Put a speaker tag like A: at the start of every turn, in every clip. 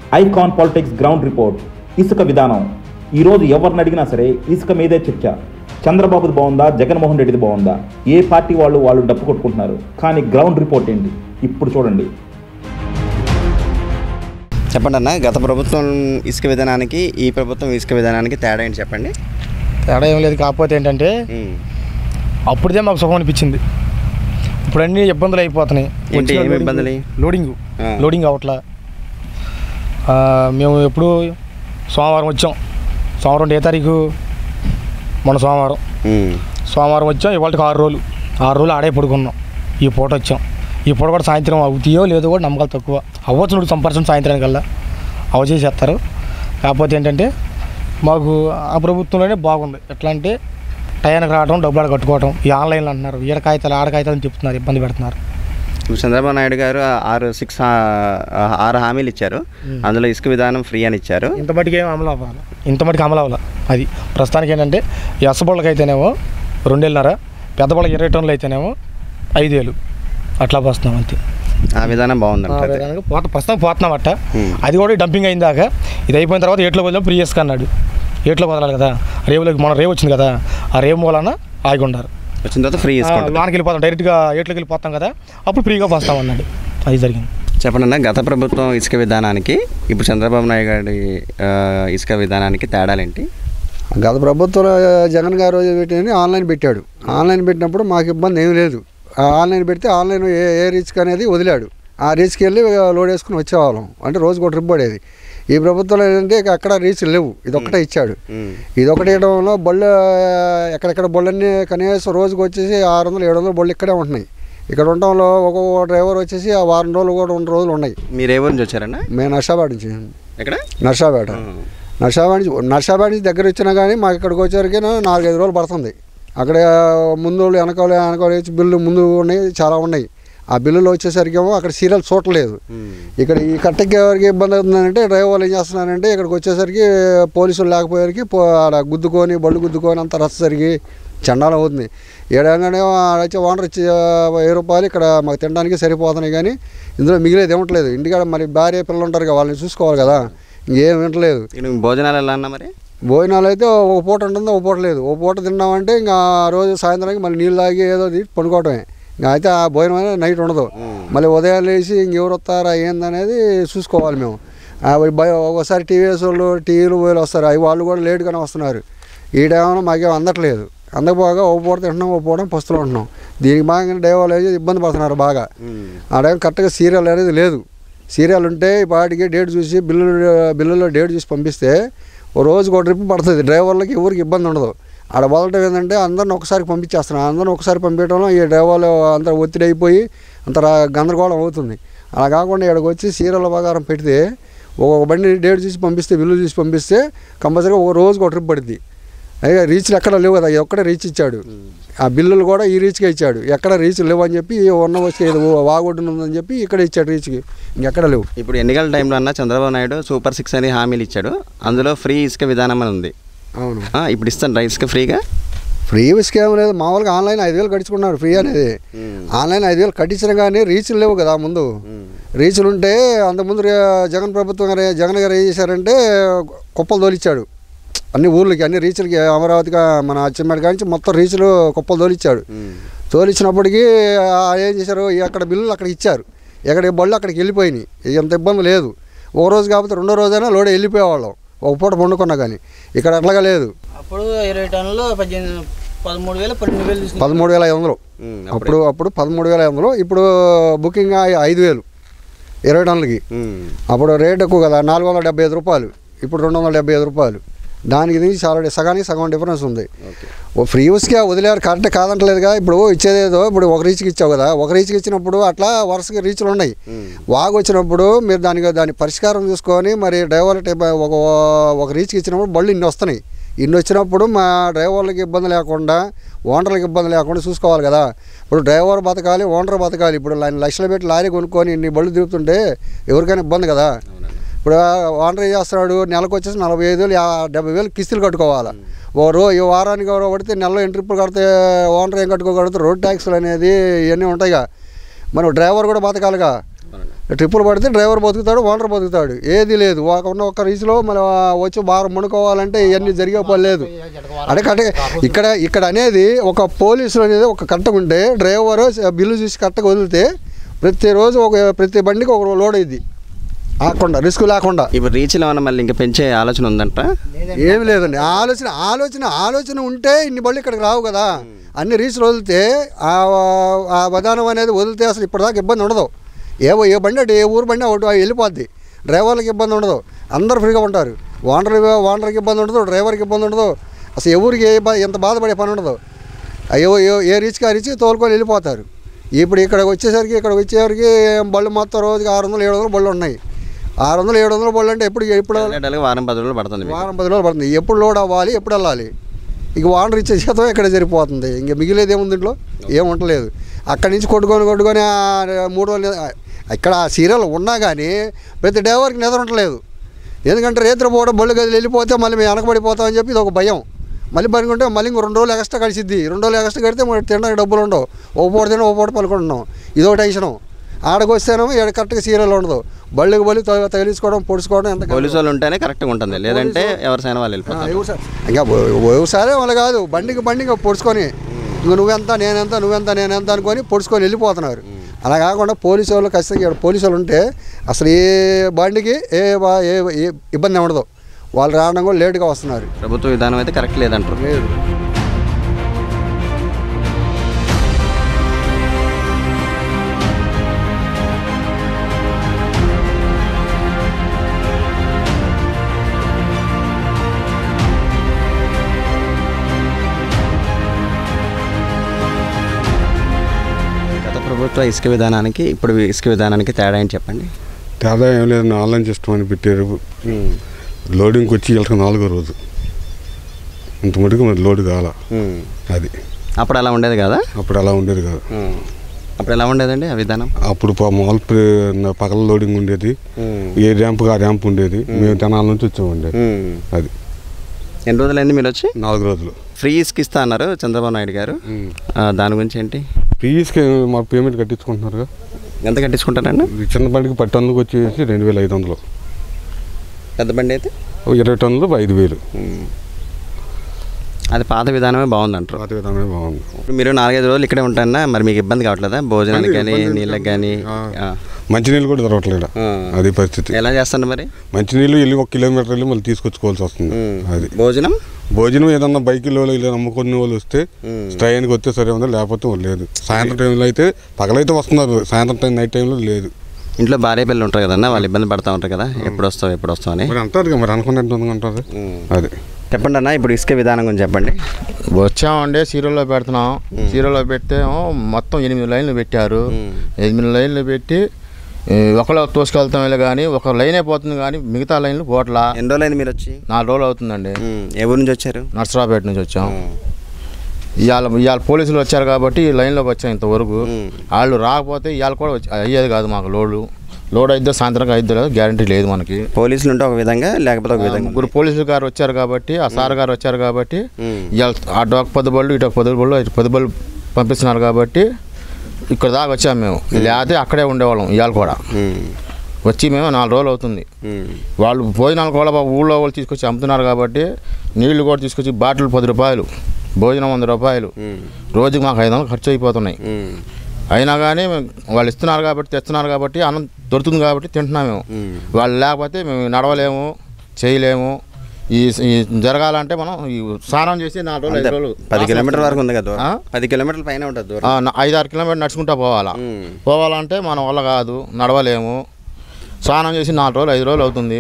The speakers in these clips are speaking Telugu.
A: ఐకాన్ పాలిటిక్స్ గ్రౌండ్ రిపోర్ట్ ఇసుక విధానం ఈరోజు ఎవరిని అడిగినా సరే ఇసుక మీదే చర్చ చంద్రబాబుది బాగుందా జగన్మోహన్ రెడ్డిది బాగుందా ఏ పార్టీ వాళ్ళు వాళ్ళు డప్పు కొట్టుకుంటున్నారు కానీ గ్రౌండ్ రిపోర్ట్ ఏంటి ఇప్పుడు చూడండి
B: చెప్పండి అన్న గత ప్రభుత్వం ఇసుక విధానానికి ఈ ప్రభుత్వం ఇసుక విధానానికి తేడా ఏంటి చెప్పండి
C: తేడా ఏం లేదు కాకపోతే ఏంటంటే
B: ఉమ్.
C: అప్పుడుదే మాకు సుఖం అనిపించింది ఇప్పుడు అన్ని ఇబ్బందులు అయిపోతున్నాయి
B: ఏంటి,
C: వచ్చిన
B: ఏమి
C: లోడింగ్-
B: ఇబ్బందులు?
C: లోడింగ్
B: ఆ.
C: లోడింగ్ అవట్లా ఆ, మేము ఎప్పుడు సోమవారం వచ్చాం సోమవారం ఏ తారీఖు మొన్న సోమవారం
B: ఉమ్.
C: సోమవారం వచ్చాం ఇవాళకి ఆరు రోజులు ఆరు రోజులు ఆడే పడుకున్నాం ఈ పూట వచ్చాం ఈ పూట కూడా సాయంత్రం అవుతాయో లేదో కూడా నమ్మకాలు తక్కువ అవ్వచ్చు నూరు సంపర్శం సాయంత్రానికల్లా అవ చేసేస్తారు కాకపోతే ఏంటంటే మాకు ఆ ప్రభుత్వంలోనే బాగుంది ఎట్లా అంటే టయానికి రావడం డబ్బులు ఆడ కట్టుకోవడం ఈ ఆన్లైన్లో అంటున్నారు ఈడ కాగితాలు ఆడ కాగితాలు అని చెప్తున్నారు ఇబ్బంది పెడుతున్నారు
B: ఇప్పుడు చంద్రబాబు నాయుడు గారు ఆరు సిక్స్ ఆరు హామీలు ఇచ్చారు అందులో ఇసుక విధానం ఫ్రీ అని ఇచ్చారు
C: ఇంత మటుకు ఏం అమలు అవ్వాలి ఇంత మటుకు అమలు అవ్వాలి అది ప్రస్తుతానికి ఏంటంటే ఈ అసబళ్ళకి అయితేనేమో రెండేళ్ళన్నర పెద్ద బళ్ళకి ఇరవై టన్నులు అయితేనేమో ఐదేళ్ళు అట్లా వస్తున్నాం అంతే
B: ఆ విధానం బాగుందంట
C: ఆ విధానంగా పోత ప్రస్తుతం పోతున్నాం అట్ట
B: Hmm.
C: అది కూడా డంపింగ్ అయిన దాకా ఇది అయిపోయిన తర్వాత ఏట్లో వదిలేం ఫ్రీ చేసుకు అన్నాడు ఏట్లో వదలాలి కదా రేవులోకి మన రేవు వచ్చింది కదా ఆ రేవు మూలన ఆగి ఉండారు
B: వచ్చిన తర్వాత ఫ్రీ ఇసుకుంటారు
C: లోనికి వెళ్ళిపోతాం డైరెక్ట్గా ఏట్లోకి వెళ్ళిపోతాం కదా అప్పుడు ఫ్రీగా పోస్తాం అన్నాడు అది జరిగింది
B: చెప్పండి అన్న గత ప్రభుత్వం ఇసుక విధానానికి ఇప్పుడు చంద్రబాబు నాయుడు గారి ఆ, ఇసుక విధానానికి తేడాలేంటి
D: గత ప్రభుత్వంలో జగన్ గారు పెట్టిన ఆన్లైన్ పెట్టాడు ఆన్లైన్ పెట్టినప్పుడు మాకు ఇబ్బంది ఏమీ లేదు ఆ ఆన్లైన్ పెడితే ఆన్లైన్ ఏ ఏ రీచ్కి అనేది వదిలాడు ఆ రీచ్కి వెళ్ళి లోడ్ వేసుకుని వచ్చేవాళ్ళం అంటే రోజుకు ఒక ట్రిప్ పడేది ఈ ప్రభుత్వంలో ఏంటంటే ఇక అక్కడ రీచ్ లేవు ఇది ఒక్కటే ఇచ్చాడు
B: ఉమ్.
D: ఇది ఒకటి ఇవ్వడంలో బళ్ళు ఎక్కడెక్కడ బళ్ళన్నీ కనీసం రోజుకు వచ్చేసి ఆరు వందలు ఏడు వందలు బళ్ళు ఇక్కడే ఉంటున్నాయి ఇక్కడ ఉండటంలో ఒక్కొక్క డ్రైవర్ వచ్చేసి ఆ వారం రోజులు కూడా రెండు రోజులు ఉన్నాయి
B: మీరు ఏ ఊరు నుంచి వచ్చారన్న
D: మేము నర్సాబాద్ నుంచి
B: ఎక్కడ
D: నర్సాపేట
B: ఉమ్.
D: నర్సాబాద్ నుంచి నర్సాబాద్ నుంచి దగ్గర వచ్చినా కానీ మాకు ఇక్కడికి వచ్చేసరికి నాలుగైదు రోజులు పడుతుంది అక్కడ ముందు వాళ్ళు వెనకాల వెనకాల వచ్చి బిల్లు ముందు ఉన్నాయి చాలా ఉన్నాయి ఆ బిల్లులు వచ్చేసరికి ఏమో అక్కడ సీరియల్ చూడలేదు
B: ఉమ్.
D: ఇక్కడ ఈ కట్టకి ఎవరికి ఇబ్బంది అవుతుందంటే డ్రైవర్లు ఏం చేస్తున్నారంటే ఇక్కడికి వచ్చేసరికి పోలీసులు లేకపోయేసరికి పో ఆడ గుద్దుకొని బళ్ళు గుద్దుకొని అంత రచ్చసరికి చండాలం అవుతుంది ఏడంగానే వచ్చి ఓనర్ ఇచ్చి వెయ్యి రూపాయలు ఇక్కడ మాకు తినడానికి సరిపోతున్నాయి కానీ ఇందులో మిగిలేదు ఏమట్లేదు ఇంటికాడ మరి భార్య పిల్లలు ఉంటారు కదా వాళ్ళని చూసుకోవాలి కదా ఇంకేం వింటలేదు
B: ఇటు భోజనాలు ఎలా అన్న మరి
D: భోజనాలు అయితే ఒక పూట ఉంటుంది ఒక పూట లేదు ఒక పూట తిన్నామంటే ఇంకా ఆ రోజు సాయంత్రానికి మళ్ళీ నీళ్ళు తాగి ఏదో తీసి పడుకోవటమే ఇంకా అయితే ఆ భోజనం అనేది నైట్ ఉండదు మళ్ళీ ఉదయం లేచి ఇంకెవరు వస్తారా ఏందనేది చూసుకోవాలి మేము ఆ భయ ఒకసారి టీవీఎస్ వాళ్ళు టీవీలు పోయి వస్తారు అవి వాళ్ళు కూడా లేట్గానే వస్తున్నారు ఈడేమో మాకేం అందట్లేదు అందకపోగా ఒక పూట తింటున్నాం ఒక పూట పస్తులు ఉంటున్నాం దీనికి బాగా డైవర్లు అయితే ఇబ్బంది పడుతున్నారు బాగా
B: ఉమ్.
D: ఆ టైం కరెక్ట్గా సీరియల్ అనేది లేదు సీరియల్ ఉంటే ఈ పాటికి డేట్ చూసి బిల్లు బిల్లులో డేట్ చూసి పంపిస్తే ఓ రోజుకి ఒక ట్రిప్ పడుతుంది డ్రైవర్లకి ఎవరికి ఇబ్బంది ఉండదు ఆడ వదలటం ఏంటంటే అందరిని ఒకసారి పంపించేస్తున్నారు అందరిని ఒకసారి పంపించడంలో ఈ డ్రైవర్లు అంత ఒత్తిడి అయిపోయి అంత రా- గందరగోళం అవుతుంది అలా కాకుండా ఇక్కడికి వచ్చి సీరియల్ ప్రకారం పెడితే ఒక బండి డేట్ చూసి పంపిస్తే బిల్లు చూసి పంపిస్తే కంపల్సరీగా ఒక రోజుకి ఒక ట్రిప్ పడుద్ది అయ్యా రీచ్లు ఎక్కడ లేవు కదా ఒక్కడే రీచ్ ఇచ్చాడు ఆ బిల్లులు కూడా ఈ రీచ్కే ఇచ్చాడు ఎక్కడ రీచ్ లేవు అని చెప్పి ఉన్న వచ్చి ఏదో వాగొడ్డున ఉందని చెప్పి ఇక్కడ ఇచ్చాడు రీచ్కి ఇంకెక్కడ లేవు
B: ఇప్పుడు ఎన్నికల టైంలో అన్న చంద్రబాబు నాయుడు సూపర్ సిక్స్ అని హామీలు ఇచ్చాడు అందులో ఫ్రీ ఇసుక విధానం అని ఉంది
D: అవును
B: ఆ, ఇప్పుడు ఇస్తాను ఇసుక ఫ్రీగా
D: ఫ్రీ స్కీమ్ లేదు మామూలుగా ఆన్లైన్ ఐదు వేలు కట్టించుకున్నారు ఫ్రీ అనేది ఆన్లైన్ ఐదు వేలు కట్టించిన కానీ రీచ్లు లేవు కదా ముందు రీచ్లు ఉంటే అంతకుముందు రే- జగన్ ప్రభుత్వం గారు జగన్ గారు ఏం చేశారంటే కుప్పలు తోలిచ్చాడు అన్ని ఊర్లకి అన్ని రీచ్లకి అమరావతిగా మన అచ్చంపేట కానించి మొత్తం రీచ్లు కుప్పలు తోలిచ్చాడు తోలిచ్చినప్పటికీ ఆ ఏం చేశారు అక్కడ బిల్లులు అక్కడ ఇచ్చారు ఎక్కడికి బళ్ళు అక్కడికి వెళ్ళిపోయినాయి ఎంత ఇబ్బంది లేదు ఓ రోజు కాకపోతే రెండో రోజైనా లోడ్ వెళ్ళిపోయేవాళ్ళం ఒక పూట పండుకున్నా కానీ ఇక్కడ అట్లాగా లేదు
E: అప్పుడు ఇరవై టన్నులు పద్దెనిమిది పదమూడు వేలు పన్నెండు వేలు తీసుకున్నాం
D: పదమూడు వేల ఐదు వందలు
B: ఉమ్,
D: అప్పుడు అప్పుడు పదమూడు వేల ఐదు వందలు ఇప్పుడు బుకింగ్ ఐ- ఐదు వేలు ఇరవై టన్నులకి
B: ఉమ్.
D: అప్పుడు రేట్ ఎక్కువ కదా నాలుగు వందల డెబ్బై ఐదు రూపాయలు ఇప్పుడు రెండు వందల డెబ్బై ఐదు రూపాయలు దానికి దీనికి చాలా సగానికి సగం డిఫరెన్స్ ఉంది ఓ ఫ్రీ యూస్గా వదిలేరు కరెక్ట్ కాదంటలేదుగా ఇప్పుడు ఇచ్చేదేదో ఇప్పుడు ఒక రీచ్కి ఇచ్చావు కదా ఒక రీచ్కి ఇచ్చినప్పుడు అట్లా వరుసగా రీచ్లు ఉన్నాయి వాగు వచ్చినప్పుడు మీరు దానికి దాని పరిష్కారం చూసుకొని మరి డ్రైవర్ టైప్ ఒక ఒక రీచ్కి ఇచ్చినప్పుడు బళ్ళు ఇన్ని వస్తున్నాయి ఇన్ని వచ్చినప్పుడు మా డ్రైవర్లకి ఇబ్బంది లేకుండా ఓనర్లకు ఇబ్బంది లేకుండా చూసుకోవాలి కదా ఇప్పుడు డ్రైవర్ బతకాలి ఓనర్ బతకాలి ఇప్పుడు లా- లక్షలు పెట్టి లారీ కొనుక్కొని ఇన్ని బళ్ళు తిరుగుతుంటే ఎవరికైనా ఇబ్బంది కదా ఇప్పుడు ఓనర్ ఏం చేస్తున్నాడు నెలకు వచ్చేసి నలభై ఐదు వేలు యా- డెబ్బై వేలు కిస్తులు కట్టుకోవాలి ఓ రో ఈ వారానికి ఎవరో పడితే నెలలో ఎన్ని ట్రిప్పులు కడితే ఓనర్ ఏం కట్టుకోగలుగుతారు రోడ్ ట్యాక్స్లు అనేది ఇవన్నీ ఉంటాయిగా మరి డ్రైవర్ కూడా బతకాలిగా ట్రిప్పులు పడితే డ్రైవర్ బతుకుతాడు ఓనర్ బతుకుతాడు ఏది లేదు ఒక ఉన్న ఒక్క రీచ్లో మన వచ్చి బాగా మునుకోవాలంటే ఇవన్నీ జరిగే పని లేదు అంటే అంటే ఇక్కడ ఇక్కడ అనేది ఒక పోలీసులు అనేది ఒక కరెక్ట్గా ఉంటే డ్రైవర్ బిల్లు చూసి కరెక్ట్గా వదిలితే ప్రతిరోజు ఒక ప్రతి బండికి ఒక లోడ్ అయింది ఆకుండా రిస్క్ లేకుండా
B: ఇప్పుడు రీచ్లో ఏమన్నా మళ్ళీ ఇంకా పెంచే ఆలోచన ఉందంట
D: ఏమి లేదండి ఆలోచన ఆలోచన ఆలోచన ఉంటే ఇన్ని బళ్ళు ఇక్కడికి రావు కదా అన్ని రీచ్లు వదిలితే ఆ ఆ విధానం అనేది వదిలితే అసలు ఇప్పటిదాకా ఇబ్బంది ఉండదు ఏవో ఏ బండి అంటే ఏ ఊరు బండి ఒకటి వెళ్ళిపోద్ది డ్రైవర్లకు ఇబ్బంది ఉండదు అందరు ఫ్రీగా ఉంటారు ఓనర్ ఓనర్కి ఇబ్బంది ఉండదు డ్రైవర్కి ఇబ్బంది ఉండదు అసలు ఎవరికి ఏ బా- ఎంత బాధపడే పని ఉండదు అయ్యో ఏ- ఏ రీచ్కి ఆ రీచ్కి తోలుకొని వెళ్ళిపోతారు ఇప్పుడు ఇక్కడికి వచ్చేసరికి ఇక్కడ వచ్చేసరికి బళ్ళు మొత్తం రోజుకి ఆరు వందలు ఏడు వందలు బళ్ళు ఉన్నాయి ఆరు వందలు ఏడు వందలు బళ్ళు అంటే ఎప్పుడు ఎప్పుడు
B: వెళ్ళడానికి వారం పది రోజులు పడుతుంది మీకు.
D: వారం పది రోజులు పడుతుంది ఎప్పుడు లోడ్ అవ్వాలి ఎప్పుడు వెళ్ళాలి ఇక వాటర్ ఇచ్చే శాతం ఇక్కడ సరిపోతుంది ఇంక మిగిలేదు ఏముంది ఇంట్లో ఏం ఉండలేదు అక్కడి నుంచి కొట్టుకొని కొట్టుకొని ఆ మూడు రోజులు ఇక్కడ ఆ సీరియల్ ఉన్నా కానీ ప్రతి డ్రైవర్కి నిద్ర ఉండలేదు ఎందుకంటే రేత్రి పూట బళ్ళు గదిలో వెళ్ళిపోతే మళ్ళీ మేము వెనకబడిపోతామని చెప్పి ఇది ఒక భయం మళ్ళీ పనుకుంటే మళ్ళీ ఇంకో రెండు రోజులు ఎక్స్ట్రా కలిసిద్ది రెండు రోజులు ఎక్స్ట్రా కడితే మనకి తినడానికి డబ్బులు ఉండవు ఓ పూట తిన ఓ పూట పలుకుంటున్నాం ఇదో టెన్షను ఆడకు వస్తేనేమో ఇక్కడ కరెక్ట్గా సీరియల్ ఉండదు బళ్ళకి బళ్ళు తగ- తగిలించుకోవడం పొడుచుకోవడం ఎంత
B: పోలీసు వాళ్ళు ఉంటేనే కరెక్ట్గా ఉంటుంది లేదంటే ఎవరిసైనా వాళ్ళు వెళ్ళిపోతారు
D: వ్యవసాయం ఇంకా వ్యవసాయం వాళ్ళు కాదు బండికి బండి ఇంకా పొడుచుకొని ఇంక నువ్వెంత నేనెంత నువ్వెంత నేనెంత అనుకొని పొడుచుకొని వెళ్ళిపోతున్నారు అలా కాకుండా పోలీసు వాళ్ళు ఖచ్చితంగా ఇక్కడ పోలీసు వాళ్ళు ఉంటే అసలు ఏ బండికి ఏ బా- ఏ ఏ ఇబ్బంది ఉండదు వాళ్ళు రావడం కూడా లేటుగా వస్తున్నారు
B: ప్రభుత్వ విధానం అయితే కరెక్ట్ లేదంటారు
D: లేదు
B: గత ప్రభుత్వ ఇసుక విధానానికి ఇప్పుడు ఇసుక విధానానికి తేడా ఏంటి చెప్పండి
F: తేడా ఏం లేదు ఆన్లైన్ సిస్టమ్ అని పెట్టారు లోడింగ్కి వచ్చి వెళ్తాం నాలుగో రోజు ఇంత మటుకు మరి లోడ్ కావాల అది
B: అప్పుడు అలా ఉండేది కదా
F: అప్పుడు అలా ఉండేది కాదు
B: అప్పుడు ఎలా ఉండేదండి ఆ విధానం
F: అప్పుడు ప- మామూలు ప్రే- పగల లోడింగ్ ఉండేది ఏ ర్యాంప్ ఆ ర్యాంప్ ఉండేది మేము తెనాల నుంచి వచ్చామండి అది
B: ఎన్ని రోజులైంది మీరు వచ్చి
F: నాలుగు రోజులు
B: ఫ్రీ ఇసుక ఇస్తా అన్నారు చంద్రబాబు నాయుడు గారు ఆ, దాని గురించి ఏంటి
F: ఫీజుకి మా పేమెంట్ కట్టించుకుంటున్నారు
B: ఎంత కట్టించుకుంటారండి
F: ఈ చిన్న బండికి పది టన్నులకు వచ్చేసి రెండు వేల ఐదు వందలు
B: పెద్ద బండి అయితే
F: ఓ ఇరవై టన్నులు ఐదు వేలు
B: అది పాత విధానమే బాగుందంటారు
F: పాత విధానమే బాగుంది
B: ఇప్పుడు మీరు నాలుగైదు రోజులు ఇక్కడే ఉంటారన్నా మరి మీకు ఇబ్బంది కావట్లేదా భోజనానికి కానీ నీళ్ళకి కానీ
F: ఆ. మంచినీళ్ళు కూడా దొరకట్లేడు
B: ఆ.
F: అది పరిస్థితి
B: ఎలా చేస్తారు మరి
F: మంచినీళ్ళు వెళ్ళి ఒక కిలోమీటర్ వెళ్ళి మళ్ళీ తీసుకొచ్చుకోవాల్సి వస్తుంది అది
B: భోజనం
F: భోజనం ఏదన్నా బైకులో ఇలా నమ్ముకునే వాళ్ళు వస్తే ట్రైన్కి వస్తే సరే ఉందా లేకపోతే లేదు సాయంత్రం టైంలో అయితే పగలైతే వస్తున్నారు సాయంత్రం టైం నైట్ టైంలో లేదు
B: ఇంట్లో భార్య పిల్లలు ఉంటారు కదన్నా వాళ్ళు ఇబ్బంది పడతా ఉంటారు కదా ఎప్పుడు వస్తావు ఎప్పుడు వస్తావు అని
F: మరి అంటారు కదా, మరి అనుకున్నట్టు అంటారు అది
B: చెప్పండి అన్న ఇప్పుడు ఇసుక విధానం గురించి చెప్పండి
G: వచ్చామండి సీరియల్లో పెడుతున్నాం సీరియల్లో పెడితే మొత్తం ఎనిమిది లైన్లు పెట్టారు ఎనిమిది లైన్లు పెట్టి ఈ, ఒకళ్ళు తోసుకెళ్తామే కానీ ఒక లైనే పోతుంది కానీ మిగతా లైన్లు పోట్లా
B: ఎన్ని రోజులైంది మీరు వచ్చి
G: నాలుగు రోజులు అవుతుందండి
B: ఉమ్, ఏ ఊరు నుంచి వచ్చారు
G: నర్సరావుపేట నుంచి వచ్చాం ఇవాళ ఇవాళ పోలీసులు వచ్చారు కాబట్టి ఈ లైన్లోకి వచ్చాం ఇంతవరకు వాళ్ళు రాకపోతే ఇవాళ కూడా వచ్చి- అయ్యేది కాదు మాకు లోడు లోడ్ అయితే సాయంత్రం అయితే లేదు గ్యారంటీ లేదు మనకి
B: పోలీసులు ఉంటే ఒక విధంగా లేకపోతే ఒక విధంగా
G: ముగ్గురు పోలీసులు గారు వచ్చారు కాబట్టి ఆ సార్ గారు వచ్చారు కాబట్టి
B: ఉమ్.
G: ఇవాళ అటు ఒక పది బళ్ళు ఇటు ఒక పది బళ్ళు ఇటు పది బళ్ళు పంపిస్తున్నారు కాబట్టి ఇక్కడ దాకా వచ్చాము మేము లేకపోతే అక్కడే ఉండేవాళ్ళం ఇవాళ కూడా
B: ఉమ్,
G: వచ్చి మేము నాలుగు రోజులు అవుతుంది
B: ఉమ్,
G: వాళ్ళు భోజనాలు కూడా మా ఊళ్ళో వాళ్ళు తీసుకొచ్చి అమ్ముతున్నారు కాబట్టి నీళ్లు కూడా తీసుకొచ్చి బాటిల్ పది రూపాయలు భోజనం వంద రూపాయలు
B: ఉమ్,
G: రోజుకి మాకు ఐదు వందలు ఖర్చు అయిపోతున్నాయి
B: ఉమ్,
G: అయినా కానీ మేము- వాళ్ళు ఇస్తున్నారు కాబట్టి తెస్తున్నారు కాబట్టి అన్నం దొరుకుతుంది కాబట్టి తింటున్నాం మేము
B: ఉమ్.
G: వాళ్ళు లేకపోతే మేము నడవలేము చేయలేము ఈ ఈ జరగాలంటే మనం ఈ స్నానం చేసి నాలుగు రోజులు
B: అంతే,
G: ఐదు రోజులు
B: పది కిలోమీటర్ వరకు ఉంది కదా
G: ఆ?
B: దూరం పది కిలోమీటర్ల పైన ఉంటుంది దూరం
G: ఆ, న- ఐదు ఆరు కిలోమీటర్ నడుచుకుంటా పోవాలా
B: ఉమ్,
G: పోవాలంటే మన వల్ల కాదు నడవలేము స్నానం చేసి నాలుగు రోజులు ఐదు రోజులు అవుతుంది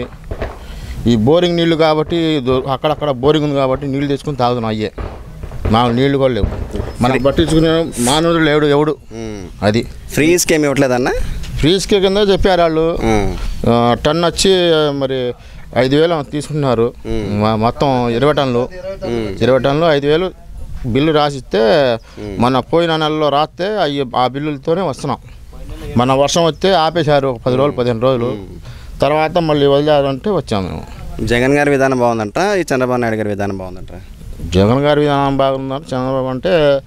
G: ఈ బోరింగ్ నీళ్లు కాబట్టి దొ- అక్కడక్కడ బోరింగ్ ఉంది కాబట్టి నీళ్లు తెచ్చుకుని తాగుతున్నాం అయ్యే మాకు నీళ్లు కూడా లేవు మనం పట్టించుకునే మానవుడు లేడు ఎవడు
B: ఉమ్.
G: అది
B: ఫ్రీ ఇసుక ఏమి ఇవ్వట్లేదన్నా
G: ఫ్రీజ్కి కింద చెప్పారు వాళ్ళు
B: ఉమ్,
G: ఆ, టన్ వచ్చి మరి ఐదు వేలు తీసుకుంటున్నారు మ- మొత్తం ఇరవై టన్నులు ఇరవై టన్నులు ఐదు వేలు బిల్లు రాసిస్తే మన పోయిన నెలలో రాస్తే అవి ఆ బిల్లులతోనే వస్తున్నాం మన వర్షం వస్తే ఆపేశారు ఒక పది రోజులు పదిహేను రోజులు తర్వాత మళ్ళీ వదిలేరంటే వచ్చాము మేము
B: జగన్ గారి విధానం బాగుందంట ఈ చంద్రబాబు నాయుడు గారి విధానం బాగుందంట
G: జగన్ గారి విధానం బాగుందంటే చంద్రబాబు అంటే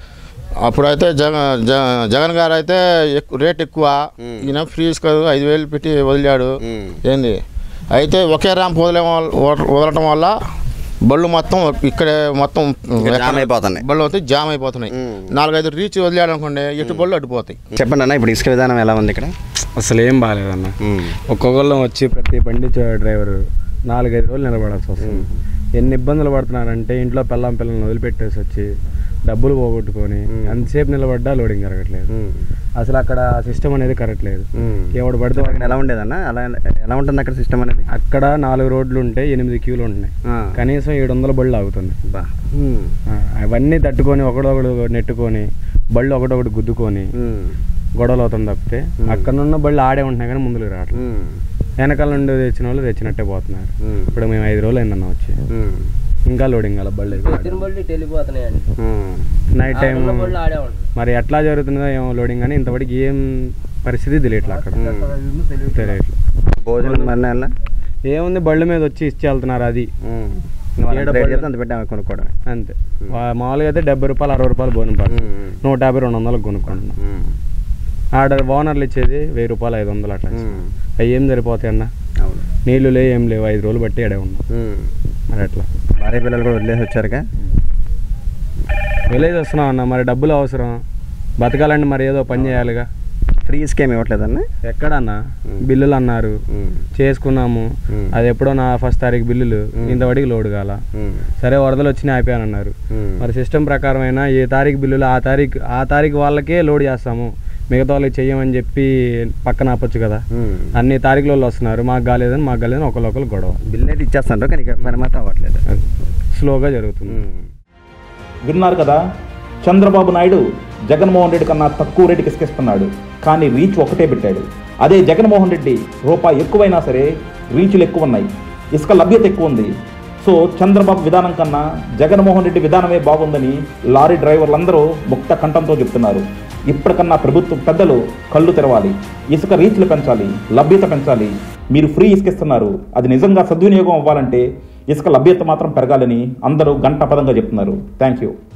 G: అప్పుడైతే జగన్ జ- జగన్ గారు అయితే ఎక్కు- రేట్ ఎక్కువ ఈయన ఫ్రీ ఇసుక ఐదు వేలు పెట్టి వదిలాడు ఏంది అయితే ఒకే ర్యాంప్ వదిలే వల్ల- వదలటం వల్ల బళ్ళు మొత్తం ఇక్కడే మొత్తం
B: ఇంకా జామ్ అయిపోతున్నాయి.
G: బళ్ళు అయితే జామ్ అయిపోతున్నాయి నాలుగైదు రీచ్ వదిలాడు అనుకోండి ఎటు బళ్ళు అడ్డుపోతాయి
B: చెప్పండి అన్న ఇప్పుడు ఇసుక విధానం ఎలా ఉంది ఇక్కడ
H: అసలు ఏం బాగాలేదన్న ఒక్కొక్కళ్ళం వచ్చి ప్రతి బండి చ- డ్రైవర్ నాలుగైదు రోజులు నిలబడాల్సి వస్తుంది ఎన్ని ఇబ్బందులు పడుతున్నారంటే ఇంట్లో పిల్లం పిల్లల్ని వదిలిపెట్టేసి వచ్చి డబ్బులు పోగొట్టుకొని ఎంతసేపు నిలబడ్డా లోడింగ్ జరగట్లేదు అసలు అక్కడ సిస్టమ్ అనేది కరెక్ట్ లేదు ఎవడు పడితే వాడిని
B: ఎలా ఉండేదన్న అలా ఎలా ఉంటుంది అక్కడ సిస్టమ్ అనేది
H: అక్కడ నాలుగు రోడ్లు ఉంటే ఎనిమిది క్యూలు ఉంటున్నాయి
B: ఆ.
H: కనీసం ఏడు వందల బళ్ళు ఆగుతుంది
B: బా
H: ఆ, అవన్నీ తట్టుకొని ఒకడొకడు నెట్టుకొని బళ్ళు ఒకటొకటి గుద్దుకొని గొడవలు అవుతుంది తప్పితే అక్కడ ఉన్న బళ్ళు ఆడే ఉంటున్నాయి కానీ ముందుకు రావట్లేదు వెనకాల నుండి తెచ్చిన వాళ్ళు తెచ్చినట్టే పోతున్నారు ఇప్పుడు మేము ఐదు రోజులు అయిందన్న వచ్చి ఇంకా లోడింగ్ అలా బళ్ళు
E: బళ్ళు వెళ్ళిపోతున్నాయండి
H: నైట్ టైం
E: బళ్ళు ఆడే ఉంటాయి
H: మరి ఎట్లా జరుగుతుందో ఏమో లోడింగ్ అని ఇంతవరకు ఏం పరిస్థితి తెలియట్లే అక్కడ తెలియట్లేదు
B: భోజనం మరి నెల
H: ఏముంది బళ్ళు మీద వచ్చి ఇచ్చి వెళ్తున్నారు అది ఏడ
B: రేట్
H: బళ్ళు-
B: చెప్తే అంత పెట్టాము కొనుక్కోవడమే
H: అంతే వా- మామూలుగా అయితే డెబ్బై రూపాయలు అరవై రూపాయలు భోజనం పడుతుంది నూట యాభై రెండు వందలకు కొనుక్కుంటున్నాం ఆడ ఓనర్లు ఇచ్చేది వెయ్యి రూపాయలు ఐదు వందలు అట్లా అవి ఏం సరిపోతాయి అన్న
B: అవును
H: నీళ్లు లేవు ఏం లేవు ఐదు రోజులు బట్టి ఆడే ఉన్నాం మరి అట్లా
B: భార్య పిల్లలు కూడా వదిలేసి వచ్చారుగా
H: విలేజ్ వస్తున్నాం అన్న మరి డబ్బులు అవసరం బతకాలంటే మరి ఏదో పని చేయాలిగా
B: ఫ్రీ స్కీమ్ ఇవ్వట్లేదన్న
H: ఎక్కడన్నా బిల్లులు అన్నారు చేసుకున్నాము అది ఎప్పుడో నా ఫస్ట్ తారీఖు బిల్లులు ఇంతవరకు లోడ్ కాల సరే వరదలు వచ్చినాయి అయిపోయానన్నారు మరి సిస్టమ్ ప్రకారం అయినా ఏ తారీఖు బిల్లులు ఆ తారీఖు ఆ తారీఖు వాళ్ళకే లోడ్ చేస్తాము మిగతా వాళ్ళకి చెయ్యమని చెప్పి పక్కన ఆపొచ్చు కదా అన్ని తారీఖుల వాళ్ళు వస్తున్నారు మాకు కాలేదని మాకు కాలేదని ఒకరికొకరు గొడవ
B: బిల్ అయితే ఇచ్చేస్తాను కానీ ఇక్కడ పని మాత్రం అవ్వట్లేదు
H: స్లోగా జరుగుతుంది
A: విన్నారు కదా చంద్రబాబు నాయుడు జగన్మోహన్ రెడ్డి కన్నా తక్కువ రేటుకి ఇసుకిస్తున్నాడు కానీ రీచ్ ఒకటే పెట్టాడు అదే జగన్మోహన్ రెడ్డి రూపాయి ఎక్కువైనా సరే రీచ్లు ఎక్కువ ఉన్నాయి ఇసుక లభ్యత ఎక్కువ ఉంది సో చంద్రబాబు విధానం కన్నా జగన్మోహన్ రెడ్డి విధానమే బాగుందని లారీ డ్రైవర్లందరూ ముక్త కంఠంతో చెప్తున్నారు ఇప్పటికన్నా ప్రభుత్వం పెద్దలు కళ్ళు తెరవాలి ఇసుక రీచ్లు పెంచాలి లభ్యత పెంచాలి మీరు ఫ్రీ ఇసుకిస్తున్నారు అది నిజంగా సద్వినియోగం అవ్వాలంటే ఇసుక లభ్యత మాత్రం పెరగాలని అందరూ గంట పదంగా చెప్తున్నారు థ్యాంక్ యూ